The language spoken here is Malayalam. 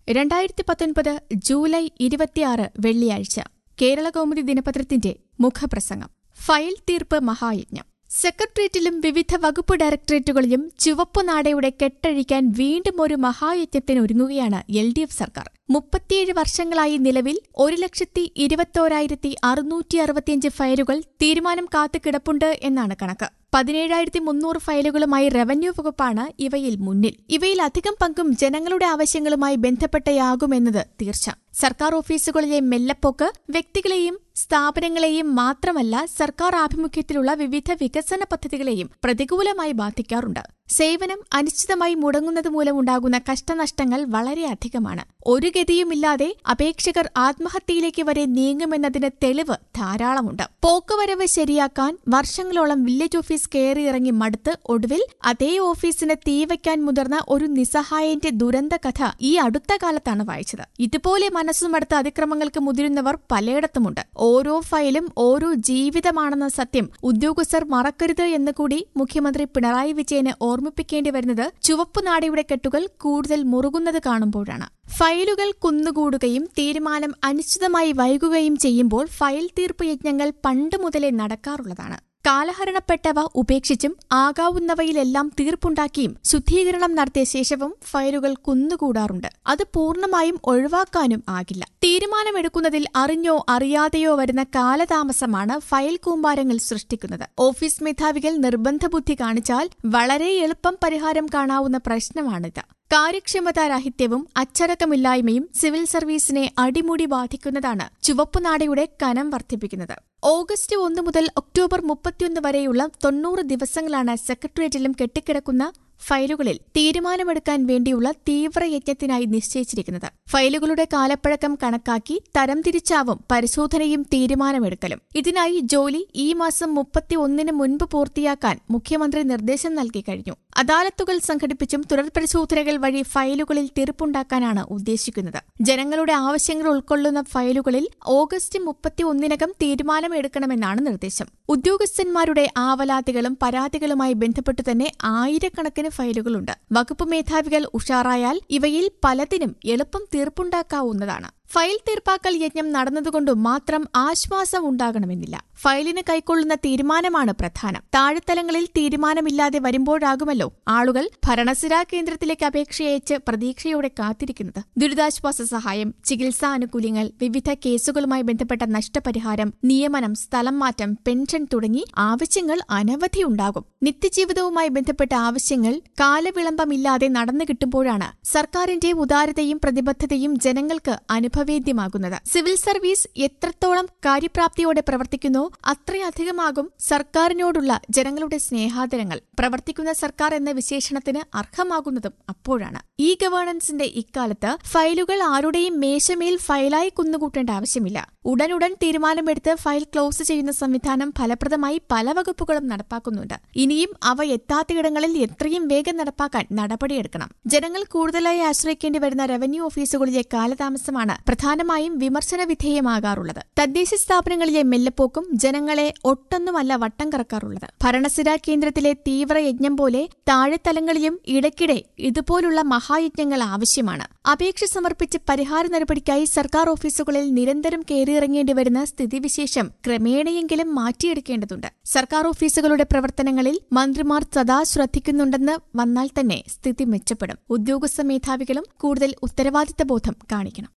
രണ്ടായിരത്തി പത്തൊൻപത് ജൂലൈ ഇരുപത്തിയാറ് വെള്ളിയാഴ്ച കേരളകൗമുദി ദിനപത്രത്തിന്റെ മുഖപ്രസംഗം ഫയൽ തീർപ്പ് മഹായജ്ഞം സെക്രട്ടേറിയറ്റിലും വിവിധ വകുപ്പ് ഡയറക്ടറേറ്റുകളിലും ചുവപ്പുനാടയുടെ കെട്ടഴിക്കാൻ വീണ്ടും ഒരു മഹായജ്ഞത്തിന് ഒരുങ്ങുകയാണ് എൽ ഡി എഫ് സർക്കാർ മുപ്പത്തിയേഴ് വർഷങ്ങളായി നിലവിൽ ഒരു ലക്ഷത്തി ഇരുപത്തോരായിരത്തി അറുന്നൂറ്റി അറുപത്തിയഞ്ച് ഫയലുകൾ തീരുമാനം കാത്തുകിടപ്പുണ്ട് എന്നാണ് കണക്ക് പതിനേഴായിരത്തി മുന്നൂറ് ഫയലുകളുമായി റവന്യൂ വകുപ്പാണ് ഇവയിൽ മുന്നിൽ ഇവയിൽ അധികം പങ്കും ജനങ്ങളുടെ ആവശ്യങ്ങളുമായി ബന്ധപ്പെട്ടയാകുമെന്നത് തീർച്ച സർക്കാർ ഓഫീസുകളിലെ മെല്ലപ്പോക്ക് വ്യക്തികളെയും സ്ഥാപനങ്ങളെയും മാത്രമല്ല സർക്കാർ ആഭിമുഖ്യത്തിലുള്ള വിവിധ വികസന പദ്ധതികളെയും പ്രതികൂലമായി ബാധിക്കാറുണ്ട് സേവനം അനിശ്ചിതമായി മുടങ്ങുന്നത് മൂലമുണ്ടാകുന്ന കഷ്ടനഷ്ടങ്ങൾ വളരെ അധികമാണ് ഒരു ഗതിയുമില്ലാതെ അപേക്ഷകർ ആത്മഹത്യയിലേക്ക് വരെ നീങ്ങുമെന്നതിന് തെളിവ് ധാരാളമുണ്ട് പോക്കുവരവ് ശരിയാക്കാൻ വർഷങ്ങളോളം വില്ലേജ് ഓഫീസ് കയറിയിറങ്ങി മടുത്ത് ഒടുവിൽ അതേ ഓഫീസിന് തീവയ്ക്കാൻ മുതിർന്ന ഒരു നിസ്സഹായന്റെ ദുരന്ത കഥ ഈ അടുത്ത കാലത്താണ് വായിച്ചത് ഇതുപോലെ മനസ്സുമടുത്ത അതിക്രമങ്ങൾക്ക് മുതിരുന്നവർ പലയിടത്തുമുണ്ട് ഓരോ ഫയലും ഓരോ ജീവിതമാണെന്ന സത്യം ഉദ്യോഗസ്ഥർ മറക്കരുത് എന്ന് കൂടി മുഖ്യമന്ത്രി പിണറായി വിജയന് ഓർമ്മിപ്പിക്കേണ്ടി വരുന്നത് ചുവപ്പുനാടയുടെ കെട്ടുകൾ കൂടുതൽ മുറുകുന്നത് കാണുമ്പോഴാണ് ഫയലുകൾ കുന്നുകൂടുകയും തീരുമാനം അനിശ്ചിതമായി വൈകുകയും ചെയ്യുമ്പോൾ ഫയൽ തീർപ്പ് യജ്ഞങ്ങൾ പണ്ട് മുതലേ നടക്കാറുള്ളതാണ് കാലഹരണപ്പെട്ടവ ഉപേക്ഷിച്ചും ആകാവുന്നവയിലെല്ലാം തീർപ്പുണ്ടാക്കിയും ശുദ്ധീകരണം നടത്തിയ ശേഷവും ഫയലുകൾ കുന്നുകൂടാറുണ്ട് അത് പൂർണ്ണമായും ഒഴിവാക്കാനും ആകില്ല തീരുമാനമെടുക്കുന്നതിൽ അറിഞ്ഞോ അറിയാതെയോ വരുന്ന കാലതാമസമാണ് ഫയൽ കൂമ്പാരങ്ങൾ സൃഷ്ടിക്കുന്നത് ഓഫീസ് മേധാവികൾ നിർബന്ധ ബുദ്ധി കാണിച്ചാൽ വളരെ എളുപ്പം പരിഹാരം കാണാവുന്ന പ്രശ്നമാണിത് കാര്യക്ഷമതാരാഹിത്യവും അച്ചടക്കമില്ലായ്മയും സിവിൽ സർവീസിനെ അടിമുടി ബാധിക്കുന്നതാണ് ചുവപ്പുനാടയുടെ കനം വർദ്ധിപ്പിക്കുന്നത് ഓഗസ്റ്റ് ഒന്ന് മുതൽ ഒക്ടോബർ മുപ്പത്തിയൊന്ന് വരെയുള്ള തൊണ്ണൂറ് ദിവസങ്ങളാണ് സെക്രട്ടേറിയറ്റിലും കെട്ടിക്കിടക്കുന്ന ഫയലുകളിൽ തീരുമാനമെടുക്കാൻ വേണ്ടിയുള്ള തീവ്രയജ്ഞത്തിനായി നിശ്ചയിച്ചിരിക്കുന്നത് ഫയലുകളുടെ കാലപ്പഴക്കം കണക്കാക്കി തരംതിരിച്ചാവും പരിശോധനയും തീരുമാനമെടുക്കലും ഇതിനായി ജോലി ഈ മാസം മുപ്പത്തി ഒന്നിന് മുൻപ് പൂർത്തിയാക്കാൻ മുഖ്യമന്ത്രി നിർദ്ദേശം നൽകി കഴിഞ്ഞു അദാലത്തുകൾ സംഘടിപ്പിച്ചും തുടർ പരിശോധനകൾ വഴി ഫയലുകളിൽ തീർപ്പുണ്ടാക്കാനാണ് ഉദ്ദേശിക്കുന്നത് ജനങ്ങളുടെ ആവശ്യങ്ങൾ ഉൾക്കൊള്ളുന്ന ഫയലുകളിൽ ഓഗസ്റ്റ് മുപ്പത്തി ഒന്നിനകം തീരുമാനമെടുക്കണമെന്നാണ് നിർദ്ദേശം ഉദ്യോഗസ്ഥന്മാരുടെ ആവലാതികളും പരാതികളുമായി ബന്ധപ്പെട്ടു തന്നെ ആയിരക്കണക്കിന് ഫയലുകളുണ്ട് വകുപ്പ് മേധാവികൾ ഉഷാറായാൽ ഇവയിൽ പലതിനും എളുപ്പം തീർപ്പുണ്ടാക്കാവുന്നതാണ് ഫയൽ തീർപ്പാക്കൽ യജ്ഞം നടന്നതുകൊണ്ട് മാത്രം ആശ്വാസം ഉണ്ടാകണമെന്നില്ല ഫയലിന് കൈക്കൊള്ളുന്ന തീരുമാനമാണ് പ്രധാനം താഴെത്തലങ്ങളിൽ തീരുമാനമില്ലാതെ വരുമ്പോഴാകുമല്ലോ ആളുകൾ ഭരണസിരാ കേന്ദ്രത്തിലേക്ക് അപേക്ഷയച്ച് പ്രതീക്ഷയോടെ കാത്തിരിക്കുന്നത് ദുരിതാശ്വാസ സഹായം ചികിത്സാ ആനുകൂല്യങ്ങൾ വിവിധ കേസുകളുമായി ബന്ധപ്പെട്ട നഷ്ടപരിഹാരം നിയമനം സ്ഥലം മാറ്റം പെൻഷൻ തുടങ്ങി ആവശ്യങ്ങൾ അനവധിയുണ്ടാകും നിത്യജീവിതവുമായി ബന്ധപ്പെട്ട ആവശ്യങ്ങൾ കാലവിളംബമില്ലാതെ നടന്നു കിട്ടുമ്പോഴാണ് സർക്കാരിന്റെ ഉദാരതയും പ്രതിബദ്ധതയും ജനങ്ങൾക്ക് അനുഭവേദ്യമാകുന്നത് സിവിൽ സർവീസ് എത്രത്തോളം കാര്യപ്രാപ്തിയോടെ പ്രവർത്തിക്കുന്നോ അത്രയധികമാകും സർക്കാരിനോടുള്ള ജനങ്ങളുടെ സ്നേഹാദരങ്ങൾ പ്രവർത്തിക്കുന്ന സർക്കാർ എന്ന വിശേഷണത്തിന് അർഹമാകുന്നതും അപ്പോഴാണ് ഈ ഗവേണൻസിന്റെ ഇക്കാലത്ത് ഫയലുകൾ ആരുടെയും മേശമേൽ ഫയലായി കുന്നുകൂട്ടേണ്ട ആവശ്യമില്ല ഉടനുടൻ തീരുമാനമെടുത്ത് ഫയൽ ക്ലോസ് ചെയ്യുന്ന സംവിധാനം ഫലപ്രദമായി പല വകുപ്പുകളും നടപ്പാക്കുന്നുണ്ട് ഇനിയും അവ എത്താത്തയിടങ്ങളിൽ എത്രയും വേഗം നടപ്പാക്കാൻ നടപടിയെടുക്കണം ജനങ്ങൾ കൂടുതലായി ആശ്രയിക്കേണ്ടി വരുന്ന റവന്യൂ ഓഫീസുകളിലെ കാലതാമസമാണ് പ്രധാനമായും വിമർശന വിധേയമാകാറുള്ളത് തദ്ദേശ സ്ഥാപനങ്ങളിലെ മെല്ലപ്പോക്കും ജനങ്ങളെ ഒട്ടൊന്നുമല്ല വട്ടം കറക്കാറുള്ളത് ഭരണസിരാ കേന്ദ്രത്തിലെ തീവ്രയജ്ഞം പോലെ താഴെത്തലങ്ങളിലും ഇടയ്ക്കിടെ ഇതുപോലുള്ള മഹായജ്ഞങ്ങൾ ആവശ്യമാണ് അപേക്ഷ സമർപ്പിച്ച് പരിഹാര നടപടിക്കായി സർക്കാർ ഓഫീസുകളിൽ നിരന്തരം കയറിയിറങ്ങേണ്ടി വരുന്ന സ്ഥിതിവിശേഷം ക്രമേണയെങ്കിലും മാറ്റിയെടുക്കേണ്ടതുണ്ട് സർക്കാർ ഓഫീസുകളുടെ പ്രവർത്തനങ്ങളിൽ മന്ത്രിമാർ സദാ ശ്രദ്ധിക്കുന്നുണ്ടെന്ന് വന്നാൽ തന്നെ സ്ഥിതി മെച്ചപ്പെടും ഉദ്യോഗസ്ഥ മേധാവികളും കൂടുതൽ ഉത്തരവാദിത്തബോധം കാണിക്കണം